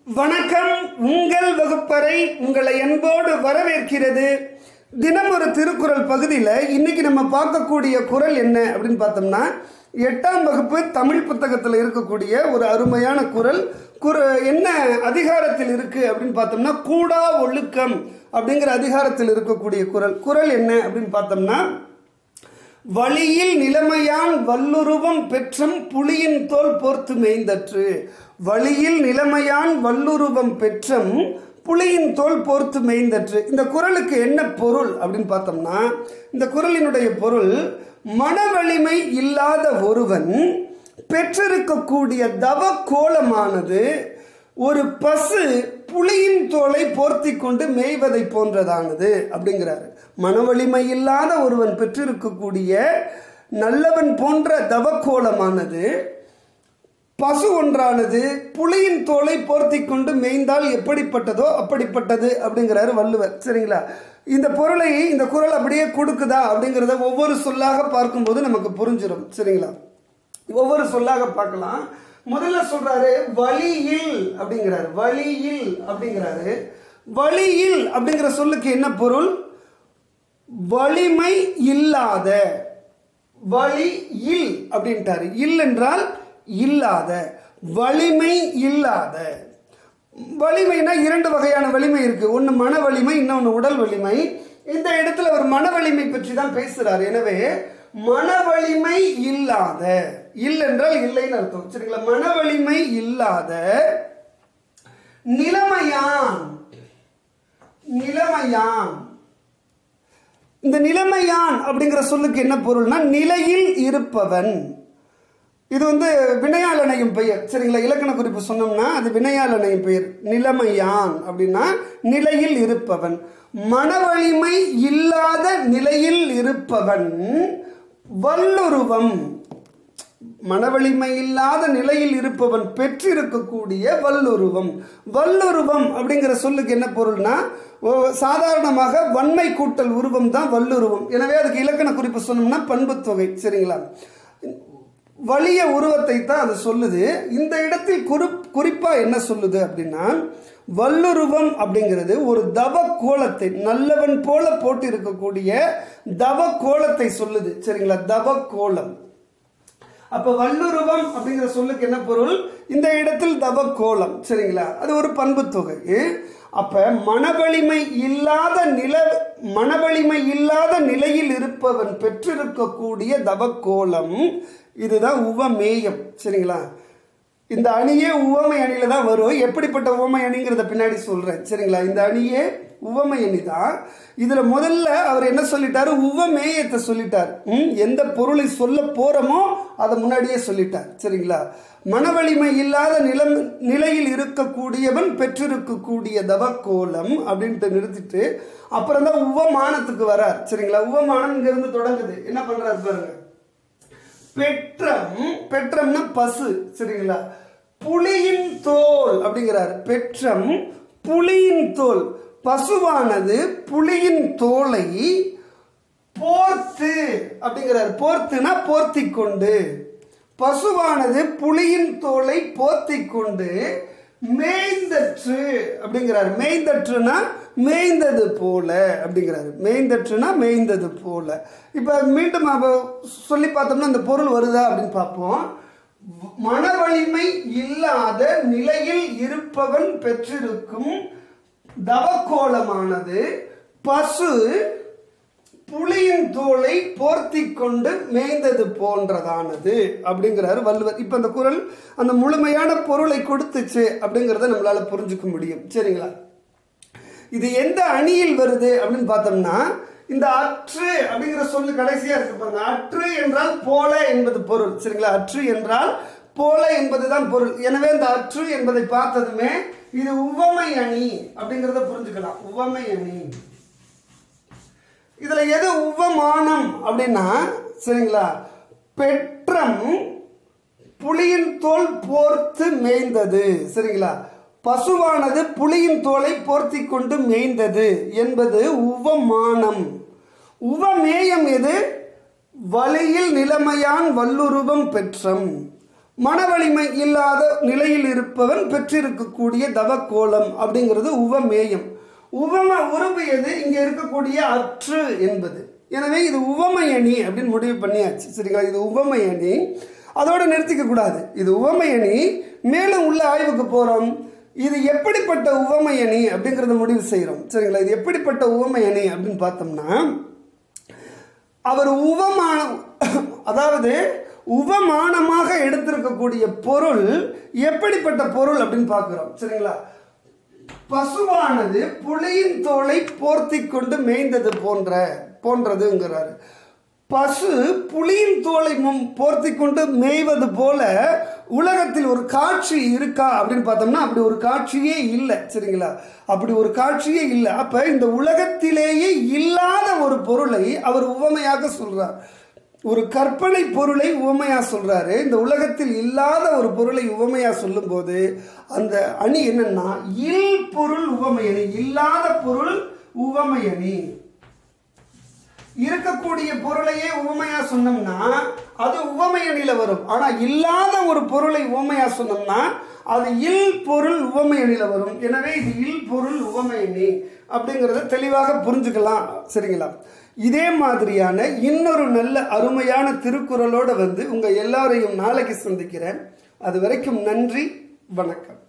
வணக்கம் உங்கள் வகுப்பறை உங்களை அன்போடு வரவேற்கிறது தினம் ஒரு திருக்குறள் பகுதியில் இன்னைக்கு நம்ம பார்க்கக்கூடிய குறள் என்ன அப்படின்னு பார்த்தோம்னா எட்டாம் வகுப்பு தமிழ் புத்தகத்தில் இருக்கக்கூடிய ஒரு அருமையான குறள் குற என்ன அதிகாரத்தில் இருக்கு அப்படின்னு பார்த்தோம்னா கூடா ஒழுக்கம் அப்படிங்கிற அதிகாரத்தில் இருக்கக்கூடிய குறள் குறள் என்ன அப்படின்னு பார்த்தோம்னா வழியில் நிலைமையான் வல்லுருவம் பெற்றம் புலியின் தோல் போர்த்து மேய்ந்தற்று வழியில் நிலைமையான் வல்லுருவம் பெற்றம் புலியின் தோல் போர்த்து மேய்ந்தற்று இந்த குறளுக்கு என்ன பொருள் அப்படின்னு பார்த்தோம்னா இந்த குறளினுடைய பொருள் மன வலிமை இல்லாத ஒருவன் பெற்றிருக்கக்கூடிய தவ கோலமானது ஒரு பசு புலியின் தோலை போர்த்தி கொண்டு மேய்வதை போன்றதானது அப்படிங்கிறாரு மனவலிமை இல்லாத ஒருவன் பெற்றிருக்கக்கூடிய நல்லவன் போன்ற தவக்கோலமானது பசு ஒன்றானது புலியின் தோலை போர்த்தி கொண்டு மேய்ந்தால் எப்படிப்பட்டதோ அப்படிப்பட்டது அப்படிங்கிறாரு வள்ளுவர் சரிங்களா இந்த பொருளை இந்த குரல் அப்படியே கொடுக்குதா அப்படிங்கிறத ஒவ்வொரு சொல்லாக பார்க்கும்போது நமக்கு புரிஞ்சிடும் சரிங்களா ஒவ்வொரு சொல்லாக பார்க்கலாம் முதல்ல சொல்றாரு வழியில் அப்படிங்கிறாரு வழியில் அப்படிங்கிறாரு வழியில் அப்படிங்கிற சொல்லுக்கு என்ன பொருள் வலிமை இல்லாத வழி இல் அப்படின்ட்டாரு இல் என்றால் இல்லாத வலிமை இல்லாத வலிமைனா இரண்டு வகையான வலிமை இருக்கு ஒன்று மன வலிமை இன்னொன்று உடல் வலிமை இந்த இடத்துல ஒரு மன வலிமை பற்றி தான் பேசுறார் எனவே மன வலிமை இல்லாத இல் என்றால் இல்லைன்னு அர்த்தம் சரிங்களா மன வலிமை இல்லாத நிலைமையான் நிலைமையான் இந்த நிலைமையான் அப்படிங்கிற சொல்லுக்கு என்ன பொருள்னா நிலையில் இருப்பவன் இது வந்து வினையாளனையும் பெயர் சரிங்களா இலக்கண குறிப்பு சொன்னோம்னா அது வினையாளனையும் பெயர் நிலைமையான் அப்படின்னா நிலையில் இருப்பவன் மனவலிமை இல்லாத நிலையில் இருப்பவன் வல்லுருவம் மனவலிமை இல்லாத நிலையில் இருப்பவன் பெற்றிருக்கக்கூடிய வல்லுருவம் வல்லுருவம் அப்படிங்கிற சொல்லுக்கு என்ன பொருள்னா சாதாரணமாக வன்மை கூட்டல் உருவம் தான் வல்லுருவம் எனவே அதுக்கு இலக்கண குறிப்பு சொன்னோம்னா பண்புத்தொகை சரிங்களா வலிய உருவத்தை தான் அது சொல்லுது இந்த இடத்தில் குறி குறிப்பாக என்ன சொல்லுது அப்படின்னா வல்லுருவம் அப்படிங்கிறது ஒரு தவ கோலத்தை நல்லவன் போல போட்டு இருக்கக்கூடிய தவ கோலத்தை சொல்லுது சரிங்களா தவ கோலம் அப்ப வல்லுருவம் அப்படிங்கிற சொல்லுக்கு என்ன பொருள் இந்த இடத்தில் தவ கோலம் சரிங்களா அது ஒரு பண்பு தொகை அப்ப மனவலிமை இல்லாத நில மனவலிமை இல்லாத நிலையில் இருப்பவன் பெற்றிருக்கக்கூடிய தவக்கோலம் இதுதான் உவமேயம் சரிங்களா இந்த அணியே உவமை அணியில தான் வரும் எப்படிப்பட்ட உவமை அணிங்கிறத பின்னாடி சொல்றேன் சரிங்களா இந்த அணியே உவமை அணி தான் இதுல முதல்ல அவர் என்ன சொல்லிட்டாரு உவமேயத்தை சொல்லிட்டார் ம், எந்த பொருளை சொல்ல போறோமோ அதை முன்னாடியே சொல்லிட்டார் சரிங்களா மனவலிமை இல்லாத நிலம் நிலையில் இருக்கக்கூடியவன் பெற்றிருக்கக்கூடிய தவக்கோலம் அப்படின்ட்டு நிறுத்திட்டு அப்புறம் தான் உவமானத்துக்கு வரார் சரிங்களா உவமானம் இங்க இருந்து தொடங்குது என்ன பண்றாரு பாருங்க பெற்றம் பெற்றம்னா பசு சரிங்களா புலியின் தோல் அப்படிங்கிறார் பெற்றம் புலியின் தோல் பசுவானது புலியின் தோலை போர்த்து அப்படிங்கிறார் போர்த்துனா போர்த்தி கொண்டு பசுவானது புலியின் தோலை போர்த்தி கொண்டு மேய்ந்தற்று அப்படிங்கிறார் மேய்ந்தற்றுனா மேய்ந்தது போல அப்படிங்கிறாரு மேய்ந்தற்றுனா மேய்ந்தது போல இப்போ மீண்டும் அவ சொல்லி பார்த்தோம்னா அந்த பொருள் வருதா அப்படின்னு பார்ப்போம் மன வலிமை இல்லாத நிலையில் இருப்பவன் பெற்றிருக்கும் தவக்கோலமானது பசு புலியின் தோலை போர்த்தி கொண்டு மேய்ந்தது போன்றதானது அப்படிங்கிறாரு வள்ளுவர் இப்போ அந்த குரல் அந்த முழுமையான பொருளை கொடுத்துச்சு அப்படிங்கிறத நம்மளால புரிஞ்சுக்க முடியும் சரிங்களா இது எந்த அணியில் வருது அப்படின்னு பார்த்தோம்னா இந்த அற்று அப்படிங்கிற சொல்லு கடைசியா இருக்கு பாருங்க அற்று என்றால் போல என்பது பொருள் சரிங்களா அற்று என்றால் போல என்பதுதான் பொருள் எனவே இந்த அற்று என்பதை பார்த்ததுமே இது உவமை அணி அப்படிங்கிறத புரிஞ்சுக்கலாம் உவமை அணி இதுல எது உவமானம் அப்படின்னா சரிங்களா பெற்றம் புலியின் தோல் போர்த்து மேய்ந்தது சரிங்களா பசுவானது புலியின் தோலை போர்த்தி கொண்டு மேய்ந்தது என்பது உவமானம் உவமேயம் எது வழியில் நிலைமையான் வல்லுருவம் பெற்றம் மன வலிமை இல்லாத நிலையில் இருப்பவன் பெற்றிருக்கக்கூடிய தவக்கோலம் அப்படிங்கிறது உவமேயம் உவம உருவு எது இங்கே இருக்கக்கூடிய அற்று என்பது எனவே இது உவமையணி அப்படின்னு முடிவு பண்ணியாச்சு சரிங்களா இது உவமையணி அதோடு நிறுத்திக்க கூடாது இது உவமையணி மேலும் உள்ள ஆய்வுக்கு போகிறோம் இது எப்படிப்பட்ட உவமையணி அப்படிங்கிறத முடிவு செய்கிறோம் சரிங்களா இது எப்படிப்பட்ட உவமையணி அப்படின்னு பார்த்தோம்னா அவர் உவமான அதாவது உவமானமாக எடுத்திருக்கக்கூடிய பொருள் எப்படிப்பட்ட பொருள் அப்படின்னு பார்க்கிறோம் சரிங்களா பசுவானது புலியின் தோலை போர்த்தி கொண்டு மேய்ந்தது போன்ற போன்றதுங்கிறாரு பசு புலியின் தோலை மும் போர்த்தி கொண்டு மேய்வது போல உலகத்தில் ஒரு காட்சி இருக்கா அப்படின்னு பார்த்தோம்னா அப்படி ஒரு காட்சியே இல்லை சரிங்களா அப்படி ஒரு காட்சியே இல்லை அப்ப இந்த உலகத்திலேயே இல்லாத ஒரு பொருளை அவர் உவமையாக சொல்றார் ஒரு கற்பனை பொருளை உவமையா சொல்றாரு இந்த உலகத்தில் இல்லாத ஒரு பொருளை உவமையா சொல்லும்போது அந்த அணி என்னன்னா இல் பொருள் உவமையணி இல்லாத பொருள் உவமையணி இருக்கக்கூடிய பொருளையே உவமையா சொன்னோம்னா அது உவமையணியில வரும் ஆனா இல்லாத ஒரு பொருளை உவமையா சொன்னோம்னா அது இல் பொருள் உவமையணியில வரும் எனவே இது இல் பொருள் உவமையணி அப்படிங்கிறத தெளிவாக புரிஞ்சுக்கலாம் சரிங்களா இதே மாதிரியான இன்னொரு நல்ல அருமையான திருக்குறளோட வந்து உங்க எல்லாரையும் நாளைக்கு சந்திக்கிறேன் அது வரைக்கும் நன்றி வணக்கம்